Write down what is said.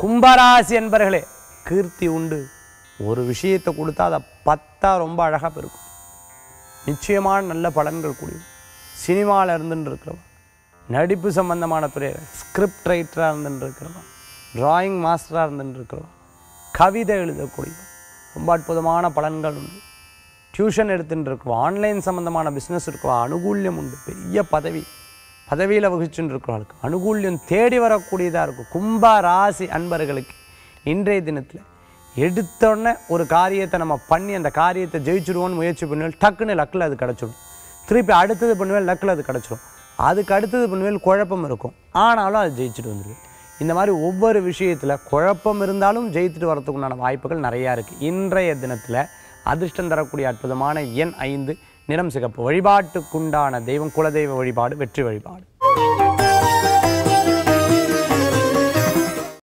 கும்பராசி என்பர்களே கீர்த்தி உண்டு ஒரு விஷயத்தை கொடுத்தா அதை பத்தா ரொம்ப அழகாக பெருக்கும் நிச்சயமான நல்ல பலன்கள் கூடியும் சினிமாவில் இருந்துட்டு இருக்கிறவா நடிப்பு சம்பந்தமான துறையில் ஸ்கிரிப்ட் ரைட்டராக இருந்துட்டு இருக்கிறவா டிராயிங் மாஸ்டராக இருந்துட்டு இருக்கிறவா கவிதை எழுதக்கூடியவா ரொம்ப அற்புதமான பலன்கள் உண்டு டியூஷன் எடுத்துட்டு இருக்கவா ஆன்லைன் சம்மந்தமான பிஸ்னஸ் இருக்கவா அனுகூல்யம் உண்டு பெரிய பதவி பதவியில் வகிச்சுட்டு இருக்கிறவர்களுக்கு அனுகூல்யம் தேடி வரக்கூடியதாக இருக்கும் கும்ப ராசி அன்பர்களுக்கு இன்றைய தினத்தில் எடுத்தோடனே ஒரு காரியத்தை நம்ம பண்ணி அந்த காரியத்தை ஜெயிச்சிடுவோம்னு முயற்சி பண்ணுவேன் டக்குன்னு லக்கில் அது கிடச்சிடும் திருப்பி அடுத்தது பண்ணுவேன் லக்கில் அது கிடச்சிடும் அதுக்கு அடுத்தது பண்ணுவேன் குழப்பம் இருக்கும் ஆனாலும் அது ஜெயிச்சுட்டு வந்துடுவேன் இந்த மாதிரி ஒவ்வொரு விஷயத்தில் குழப்பம் இருந்தாலும் ஜெயித்துட்டு வரதுக்கு உண்டான வாய்ப்புகள் நிறையா இருக்குது இன்றைய தினத்தில் அதிர்ஷ்டம் தரக்கூடிய அற்புதமான எண் ஐந்து நிறம் சிகப்பு வழிபாட்டுக்குண்டான தெய்வம் குலதெய்வ வழிபாடு வெற்றி வழிபாடு